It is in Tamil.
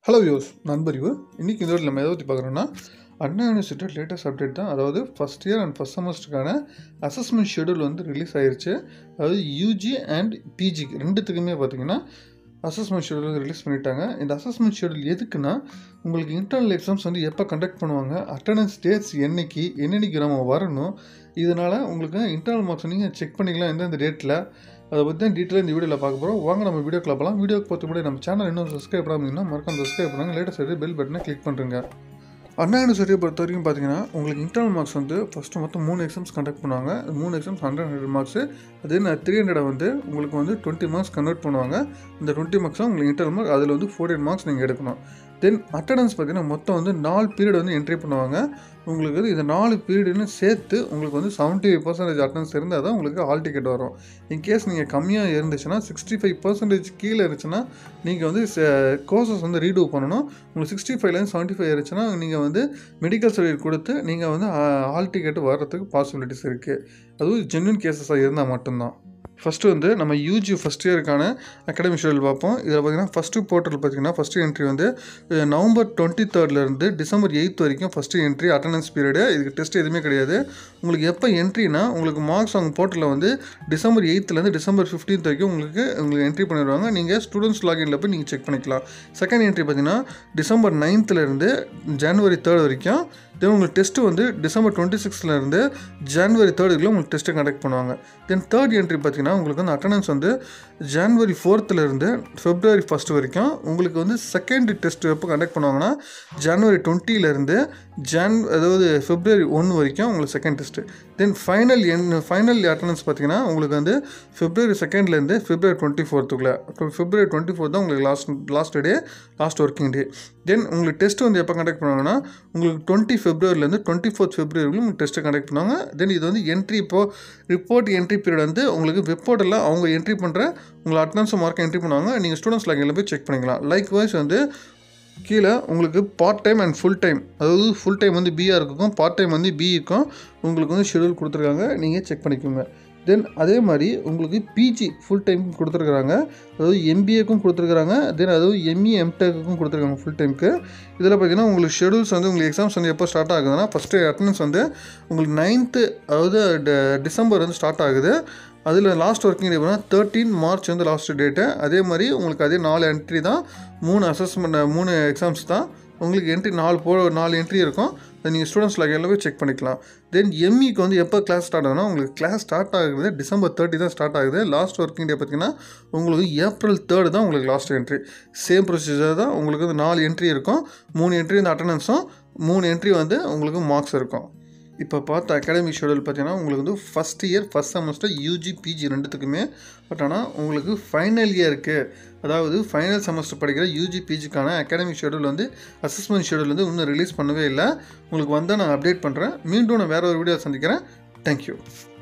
ஹலோ யோஸ் நண்பறிவு இன்றைக்கி இந்த வீடியோ நம்ம எதை பற்றி பார்க்குறோன்னா அண்ணா யூனிவர்சிட்டி லேட்டஸ்ட் அப்டேட் தான் அதாவது ஃபஸ்ட் இயர் அண்ட் ஃபஸ்ட் செமஸ்டருக்கான அசஸ்மெண்ட் ஷெடியூல் வந்து ரிலீஸ் ஆயிருச்சு அதாவது யூஜி அண்ட் பிஜி ரெண்டுத்துக்குமே பார்த்தீங்கன்னா அசஸ்மெண்ட் ஷெடியூல் வந்து ரிலீஸ் பண்ணிட்டாங்க இந்த அசஸ்மெண்ட் ஷெடியூல் எதுக்குன்னா உங்களுக்கு இன்டர்னல் எக்ஸாம்ஸ் வந்து எப்போ கண்டக்ட் பண்ணுவாங்க அட்டண்டன்ஸ் டேட்ஸ் என்னைக்கு என்னென்னைக்கு நம்ம வரணும் இதனால் உங்களுக்கு இன்டர்னல் மார்க்ஸ் நீங்கள் செக் பண்ணிக்கலாம் எந்தெந்த டேட்டில் அதை பற்றி தான் டீட்டெயிலாக இந்த வீடியோவில் பார்க்க போகிறோம் வாங்க நம்ம வீடியோக்குள்ள போகலாம் வீடியோக்கு பார்த்து முன்னாடி நம்ம சேனல் இன்னும் சப்ஸ்கிரைப் பண்ணாமல் மறக்காம சப்ஸ்கிரைப் பண்ணுங்க லேட்டஸ்ட் பெல் பட்டனை கிளிக் பண்ணுறேங்க அண்ணா யூனிவர்சிட்டியை பொறுத்த வரைக்கும் பார்த்தீங்கன்னா உங்களுக்கு இன்டர்னல் மார்க்ஸ் வந்து ஃபஸ்ட்டு மொத்தம் மூணு எக்ஸாம்ஸ் கண்டக்ட் பண்ணுவாங்க மூணு எக்ஸாம்ஸ் ஹண்ட்ரட் ஹண்ட்ரட் மார்க்ஸ் அதே த்ரீ ஹண்ட்ரட் வந்து உங்களுக்கு வந்து டுவெண்ட்டி மார்க்ஸ் கன்வெர்ட் பண்ணுவாங்க இந்த டுவெண்ட்டி மார்க்ஸும் உங்களுக்கு இன்டர்னல் மார்க் அதில் வந்து ஃபோர்டீன் மார்க்ஸ் நீங்கள் எடுக்கணும் தென் அட்டண்டன்ஸ் பார்த்தீங்கன்னா மொத்தம் வந்து நாலு பீரியட் வந்து என்ட்ரி பண்ணுவாங்க உங்களுக்கு வந்து இந்த நாலு பீரியடுன்னு சேர்த்து உங்களுக்கு வந்து செவன்ட்டி ஃபைவ் பர்சன்டேஜ் அட்டன்ஸ் இருந்தால் தான் உங்களுக்கு ஹால் டிக்கெட் வரும் இன்கேஸ் நீங்கள் கம்மியாக இருந்துச்சுன்னா சிக்ஸ்டி ஃபைவ் பர்சன்டேஜ் கீழே இருந்துச்சுன்னா நீங்கள் வந்து கோர்சஸ் வந்து ரீடூ பண்ணணும் உங்களுக்கு சிக்ஸ்டி ஃபைவ்லேருந்து செவன்ட்டி ஃபைவ் இருந்துச்சுன்னா நீங்கள் வந்து மெடிக்கல் சர்டிஃபிகேட் கொடுத்து நீங்கள் வந்து ஹால் டிக்கெட் வர்றதுக்கு பாசிபிலிட்டிஸ் இருக்குது அதுவும் ஜென்யூன் கேசஸாக இருந்தால் மட்டும்தான் ஃபஸ்ட்டு வந்து நம்ம யூஜி ஃபஸ்ட் இயருக்கான அகாடமி ஷெடியூல் பார்ப்போம் இதில் பார்த்தீங்கன்னா ஃபஸ்ட்டு போர்ட்டல் பார்த்தீங்கன்னா ஃபஸ்ட்டு என்ட்ரி வந்து அஹ், நவம்பர் டுவெண்ட்டி தேர்ட்லேருந்து டிசம்பர் எயித் வரைக்கும் ஃபஸ்ட்டு என்ட்ரி அட்டண்டன்ஸ் பீரியடு இதுக்கு டெஸ்ட் எதுவுமே கிடையாது உங்களுக்கு எப்போ என்ட்ரினா உங்களுக்கு மார்க்ஸ் அவங்க போர்ட்டலில் வந்து டிசம்பர் எயித்துலேருந்து டிசம்பர் ஃபிஃப்டீன்த் வரைக்கும் உங்களுக்கு உங்களுக்கு என்ட்ரி பண்ணிடுவாங்க நீங்கள் ஸ்டூடெண்ட்ஸ் லாகின்ல போய் நீங்கள் செக் பண்ணிக்கலாம் செகண்ட் என்ட்ரி பார்த்தீங்கன்னா டிசம்பர் நைன்த்துலேருந்து ஜனவரி தேர்ட் வரைக்கும் தென் உங்களுக்கு டெஸ்ட்டு வந்து டிசம்பர் டுவெண்ட்டி சிக்ஸ்லேருந்து ஜனவரி தேர்ட் வரைக்கும் உங்களுக்கு டெஸ்ட்டு கண்டக்ட் பண்ணுவாங்க தென் தேர்ட் என்ட்ரி பார்த்தீங்கன்னா உங்களுக்கு வந்து அட்டண்டன்ஸ் வந்து ஜனவரி ஃபோர்த்துலேருந்து ஃபெப்ரவரி ஃபஸ்ட் வரைக்கும் உங்களுக்கு வந்து செகண்ட் டெஸ்ட் எப்போ கண்டக்ட் பண்ணுவாங்கன்னா ஜனவரி டுவெண்ட்டிலேருந்து ஜான் அதாவது ஃபெப்ரவரி ஒன்று வரைக்கும் உங்களுக்கு செகண்ட் டெஸ்ட்டு தென் ஃபைனல் என் ஃபைனல் அட்டண்டன்ஸ் பார்த்தீங்கன்னா உங்களுக்கு வந்து ஃபெப்ரவரி செகண்ட்லேருந்து ஃபெப்ரவரி டுவெண்ட்டி ஃபோர்த்துக்குள்ளே ஃபெப்ரவரி டுவெண்ட்டி ஃபோர்த் தான் உங்களுக்கு last last day last working day then உங்களுக்கு டெஸ்ட் வந்து எப்போ கண்டக்ட் பண்ணுவாங்கன்னா உங்களுக்கு டுவெண்ட்டி ஃபெப்ரவரிலேருந்து டுவெண்ட்டி ஃபோர்த் ஃபெப்ரவரி வரைக்கும் உங்களுக்கு டெஸ்ட்டு கண்டக்ட் பண்ணுவாங்க தென் இது வந்து என்ட்ரி இப்போ ரிப்போர்ட் என்ட்ரி பீரியட் வந்து உங்களுக்கு வெப்போர்ட்டில் அவங்க என்ட்ரி பண்ணுற உங்களை அட்டனன்ஸ் மார்க் என்ட்ரி பண்ணுவாங்க நீங்கள் ஸ்டூடெண்ட்ஸ் லாகின்ல போய் செக் பண்ணிக்கலாம் லைக் வைஸ் வந்து கீழே உங்களுக்கு part time and full time அதாவது ஃபுல் டைம் வந்து பிஆர் இருக்கும் பார்ட் டைம் வந்து பிஇக்கும் உங்களுக்கு வந்து ஷெடியூல் கொடுத்துருக்காங்க நீங்கள் செக் பண்ணிக்கோங்க தென் அதே மாதிரி உங்களுக்கு பிஜி ஃபுல் டைம் கொடுத்துருக்குறாங்க அதாவது எம்பிஏக்கும் கொடுத்துருக்குறாங்க தென் அதாவது எம்இ எம்டெக்குக்கும் கொடுத்துருக்காங்க ஃபுல் டைமுக்கு இதில் பார்த்தீங்கன்னா உங்களுக்கு ஷெடியூல்ஸ் வந்து உங்களுக்கு எக்ஸாம்ஸ் வந்து எப்போ ஸ்டார்ட் ஆகுதுன்னா ஃபஸ்ட்டு அட்டண்டன்ஸ் வந்து உங்களுக்கு நைன்த்து அதாவது ட- டிசம்பர் வந்து ஸ்டார்ட் ஆகுது அதில் லாஸ்ட் ஒர்க்கிங் டே பார்த்தீங்கன்னா தேர்ட்டீன் மார்ச் வந்து லாஸ்ட் டேட்டு அதே மாதிரி உங்களுக்கு அதே நாலு என்ட்ரி தான் மூணு அசஸ்மெண்ட் மூணு எக்ஸாம்ஸ் தான் உங்களுக்கு என்ட்ரி நாலு போ நாலு என்ட்ரி இருக்கும் அதை நீங்கள் ஸ்டூடெண்ட்ஸ் லாகின்ல போய் செக் பண்ணிக்கலாம் தென் எம்இக்கு வந்து எப்போ கிளாஸ் ஸ்டார்ட் ஆகுதுன்னா உங்களுக்கு கிளாஸ் ஸ்டார்ட் ஆகுது டிசம்பர் தேர்ட்டி தான் ஸ்டார்ட் ஆகுது லாஸ்ட் ஒர்க்கிங் டே பார்த்தீங்கன்னா உங்களுக்கு ஏப்ரல் தேர்டு தான் உங்களுக்கு லாஸ்ட் என்ட்ரி சேம் ப்ரொசீஜர் தான் உங்களுக்கு வந்து நாலு என்ட்ரி இருக்கும் மூணு என்ட்ரி வந்து அட்டண்டன்ஸும் மூணு என்ட்ரி வந்து உங்களுக்கு மார்க்ஸ் இருக்கும் இப்போ பார்த்த அகாடமிக் ஷெடியூல் பார்த்தீங்கன்னா உங்களுக்கு வந்து first year first semester UG PG ரெண்டுத்துக்குமே பட் ஆனால் உங்களுக்கு ஃபைனல் இயருக்கு அதாவது ஃபைனல் செமஸ்டர் படிக்கிற யூஜி பிஜிக்கான அகாடமிக் ஷெடியூல் வந்து அசஸ்மெண்ட் ஷெடியூல் வந்து இன்னும் ரிலீஸ் பண்ணவே இல்லை உங்களுக்கு வந்தால் நான் அப்டேட் பண்ணுறேன் மீண்டும் நான் வேறு ஒரு வீடியோ சந்திக்கிறேன் தேங்க்யூ